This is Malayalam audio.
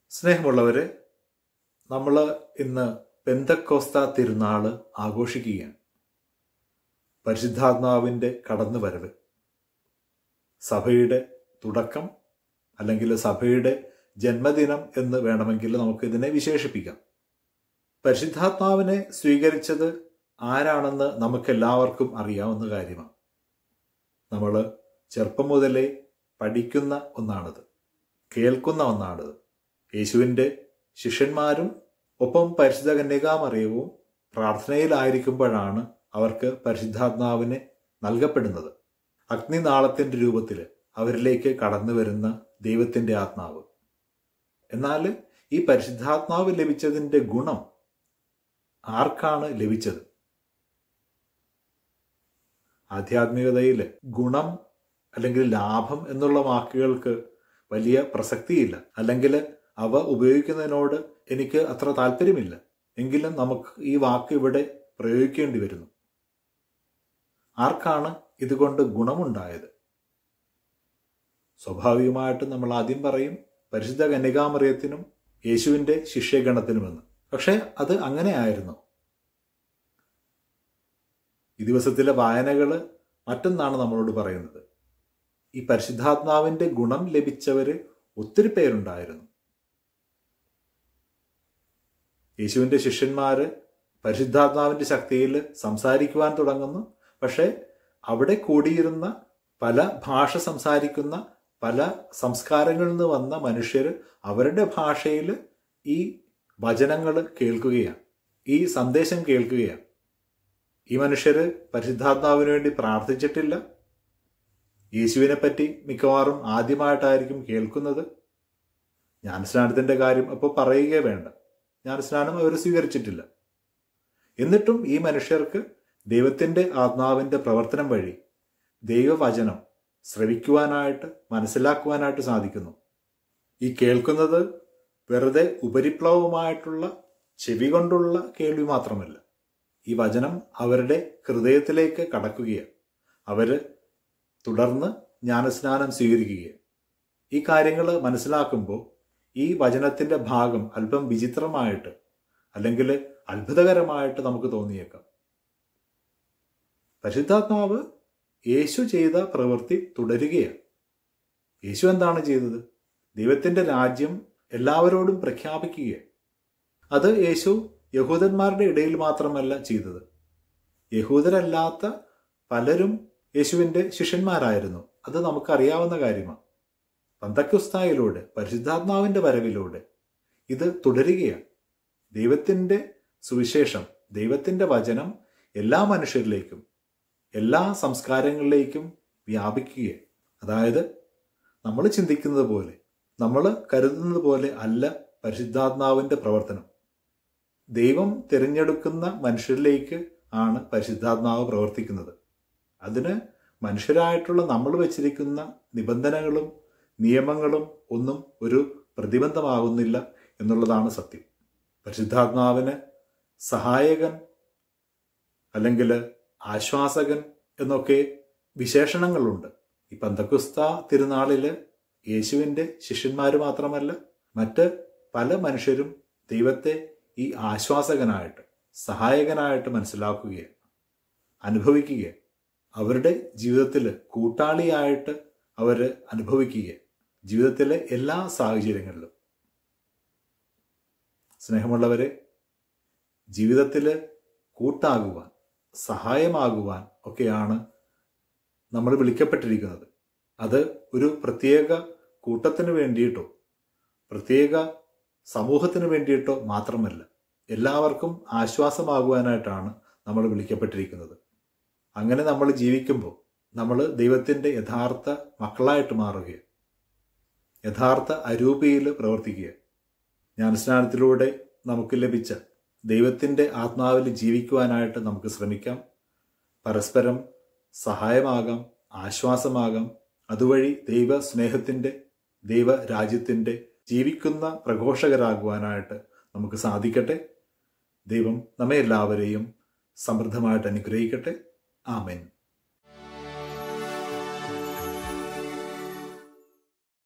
സ്നേഹമുള്ളവരെ നമ്മൾ ഇന്ന് പെന്തക്കോസ്ത തിരുനാള് ആഘോഷിക്കുകയാണ് പരിശുദ്ധാത്മാവിൻ്റെ കടന്നുവരവ് സഭയുടെ തുടക്കം അല്ലെങ്കിൽ സഭയുടെ ജന്മദിനം എന്ന് വേണമെങ്കിൽ നമുക്ക് ഇതിനെ വിശേഷിപ്പിക്കാം പരിശുദ്ധാത്മാവിനെ സ്വീകരിച്ചത് ആരാണെന്ന് നമുക്കെല്ലാവർക്കും അറിയാവുന്ന കാര്യമാണ് നമ്മൾ ചെറുപ്പം മുതലേ പഠിക്കുന്ന ഒന്നാണിത് കേൾക്കുന്ന ഒന്നാണിത് യേശുവിൻ്റെ ശിഷ്യന്മാരും ഒപ്പം പരിശുദ്ധ കന്യകാമറിയവും പ്രാർത്ഥനയിലായിരിക്കുമ്പോഴാണ് അവർക്ക് പരിശുദ്ധാത്മാവിനെ നൽകപ്പെടുന്നത് അഗ്നിനാളത്തിൻ്റെ രൂപത്തിൽ അവരിലേക്ക് കടന്നു വരുന്ന ദൈവത്തിൻ്റെ ആത്മാവ് എന്നാൽ ഈ പരിശുദ്ധാത്മാവ് ലഭിച്ചതിൻ്റെ ഗുണം ആർക്കാണ് ലഭിച്ചത് ആധ്യാത്മികതയിൽ ഗുണം അല്ലെങ്കിൽ ലാഭം എന്നുള്ള വാക്കുകൾക്ക് വലിയ പ്രസക്തിയില്ല അല്ലെങ്കിൽ അവ ഉപയോഗിക്കുന്നതിനോട് എനിക്ക് അത്ര താല്പര്യമില്ല എങ്കിലും നമുക്ക് ഈ വാക്ക് ഇവിടെ പ്രയോഗിക്കേണ്ടി വരുന്നു ആർക്കാണ് ഇതുകൊണ്ട് ഗുണമുണ്ടായത് സ്വാഭാവികമായിട്ട് നമ്മൾ ആദ്യം പറയും പരിശുദ്ധ കന്യകാമറിയത്തിനും യേശുവിൻ്റെ ശിഷ്യഗണത്തിനുമെന്ന് പക്ഷെ അത് അങ്ങനെയായിരുന്നു ഈ ദിവസത്തിലെ വായനകൾ മറ്റൊന്നാണ് നമ്മളോട് പറയുന്നത് ഈ പരിശുദ്ധാത്മാവിൻ്റെ ഗുണം ലഭിച്ചവർ ഒത്തിരി പേരുണ്ടായിരുന്നു യേശുവിൻ്റെ ശിഷ്യന്മാർ പരിശുദ്ധാത്മാവിൻ്റെ ശക്തിയിൽ സംസാരിക്കുവാൻ തുടങ്ങുന്നു പക്ഷേ അവിടെ കൂടിയിരുന്ന പല ഭാഷ സംസാരിക്കുന്ന പല സംസ്കാരങ്ങളിൽ നിന്ന് വന്ന മനുഷ്യർ അവരുടെ ഭാഷയിൽ ഈ വചനങ്ങൾ കേൾക്കുകയാണ് ഈ സന്ദേശം കേൾക്കുകയാണ് ഈ മനുഷ്യർ പരിശുദ്ധാത്മാവിന് വേണ്ടി പ്രാർത്ഥിച്ചിട്ടില്ല യേശുവിനെ പറ്റി മിക്കവാറും ആദ്യമായിട്ടായിരിക്കും കേൾക്കുന്നത് ജ്ഞാനസ്നാനത്തിൻ്റെ കാര്യം അപ്പോൾ പറയുകയേ വേണ്ട ജ്ഞാനസ്നാനം അവർ സ്വീകരിച്ചിട്ടില്ല എന്നിട്ടും ഈ മനുഷ്യർക്ക് ദൈവത്തിൻ്റെ ആത്മാവിൻ്റെ പ്രവർത്തനം വഴി ദൈവവചനം ശ്രവിക്കുവാനായിട്ട് മനസ്സിലാക്കുവാനായിട്ട് സാധിക്കുന്നു ഈ കേൾക്കുന്നത് വെറുതെ ഉപരിപ്ലവമായിട്ടുള്ള ചെവി കൊണ്ടുള്ള കേൾവി മാത്രമല്ല ഈ വചനം അവരുടെ ഹൃദയത്തിലേക്ക് കടക്കുകയാണ് അവർ തുടർന്ന് ജ്ഞാനസ്നാനം സ്വീകരിക്കുകയാണ് ഈ കാര്യങ്ങൾ മനസ്സിലാക്കുമ്പോൾ ഈ വചനത്തിൻ്റെ ഭാഗം അല്പം വിചിത്രമായിട്ട് അല്ലെങ്കിൽ അത്ഭുതകരമായിട്ട് നമുക്ക് തോന്നിയേക്കാം പരിശുദ്ധാത്മാവ് യേശു ചെയ്ത പ്രവൃത്തി തുടരുകയാണ് യേശു എന്താണ് ചെയ്തത് ദൈവത്തിൻ്റെ രാജ്യം എല്ലാവരോടും പ്രഖ്യാപിക്കുകയാണ് അത് യേശു യഹൂദന്മാരുടെ ഇടയിൽ മാത്രമല്ല ചെയ്തത് യഹൂദരല്ലാത്ത പലരും യേശുവിൻ്റെ ശിഷ്യന്മാരായിരുന്നു അത് നമുക്കറിയാവുന്ന കാര്യമാണ് പന്തക്കുസ്തായിലൂടെ പരിശുദ്ധാത്മാവിൻ്റെ വരവിലൂടെ ഇത് തുടരുകയാണ് ദൈവത്തിൻ്റെ സുവിശേഷം ദൈവത്തിൻ്റെ വചനം എല്ലാ മനുഷ്യരിലേക്കും എല്ലാ സംസ്കാരങ്ങളിലേക്കും വ്യാപിക്കുകയാണ് അതായത് നമ്മൾ ചിന്തിക്കുന്നത് പോലെ നമ്മൾ കരുതുന്നത് പോലെ അല്ല പരിശുദ്ധാത്മാവിൻ്റെ പ്രവർത്തനം ദൈവം തിരഞ്ഞെടുക്കുന്ന മനുഷ്യരിലേക്ക് ആണ് പരിശുദ്ധാത്മാവ് പ്രവർത്തിക്കുന്നത് അതിന് മനുഷ്യരായിട്ടുള്ള നമ്മൾ വെച്ചിരിക്കുന്ന നിബന്ധനകളും നിയമങ്ങളും ഒന്നും ഒരു പ്രതിബന്ധമാകുന്നില്ല എന്നുള്ളതാണ് സത്യം പരിശുദ്ധാത്മാവിന് സഹായകൻ അല്ലെങ്കിൽ ആശ്വാസകൻ എന്നൊക്കെ വിശേഷണങ്ങളുണ്ട് ഈ പന്തക്കുസ്ത തിരുനാളില് യേശുവിൻ്റെ ശിഷ്യന്മാർ മാത്രമല്ല മറ്റ് പല മനുഷ്യരും ദൈവത്തെ ഈ ആശ്വാസകനായിട്ട് സഹായകനായിട്ട് മനസ്സിലാക്കുകയാണ് അനുഭവിക്കുകയാണ് അവരുടെ ജീവിതത്തിൽ കൂട്ടാളിയായിട്ട് അവർ അനുഭവിക്കുകയാണ് ജീവിതത്തിലെ എല്ലാ സാഹചര്യങ്ങളിലും സ്നേഹമുള്ളവരെ ജീവിതത്തിൽ കൂട്ടാകുവാൻ സഹായമാകുവാൻ ഒക്കെയാണ് നമ്മൾ വിളിക്കപ്പെട്ടിരിക്കുന്നത് അത് ഒരു പ്രത്യേക കൂട്ടത്തിന് വേണ്ടിയിട്ടോ പ്രത്യേക സമൂഹത്തിന് വേണ്ടിയിട്ടോ മാത്രമല്ല എല്ലാവർക്കും ആശ്വാസമാകുവാനായിട്ടാണ് നമ്മൾ വിളിക്കപ്പെട്ടിരിക്കുന്നത് അങ്ങനെ നമ്മൾ ജീവിക്കുമ്പോൾ നമ്മൾ ദൈവത്തിൻ്റെ യഥാർത്ഥ മക്കളായിട്ട് മാറുകയാണ് യഥാർത്ഥ അരൂപിയിൽ പ്രവർത്തിക്കുക ജ്ഞാനസ്നാനത്തിലൂടെ നമുക്ക് ലഭിച്ച ദൈവത്തിൻ്റെ ആത്മാവിൽ ജീവിക്കുവാനായിട്ട് നമുക്ക് ശ്രമിക്കാം പരസ്പരം സഹായമാകാം ആശ്വാസമാകാം അതുവഴി ദൈവ സ്നേഹത്തിൻ്റെ ദൈവ രാജ്യത്തിൻ്റെ ജീവിക്കുന്ന പ്രഘോഷകരാകുവാനായിട്ട് നമുക്ക് സാധിക്കട്ടെ ദൈവം നമ്മെ എല്ലാവരെയും സമൃദ്ധമായിട്ട് അനുഗ്രഹിക്കട്ടെ ആമേൻ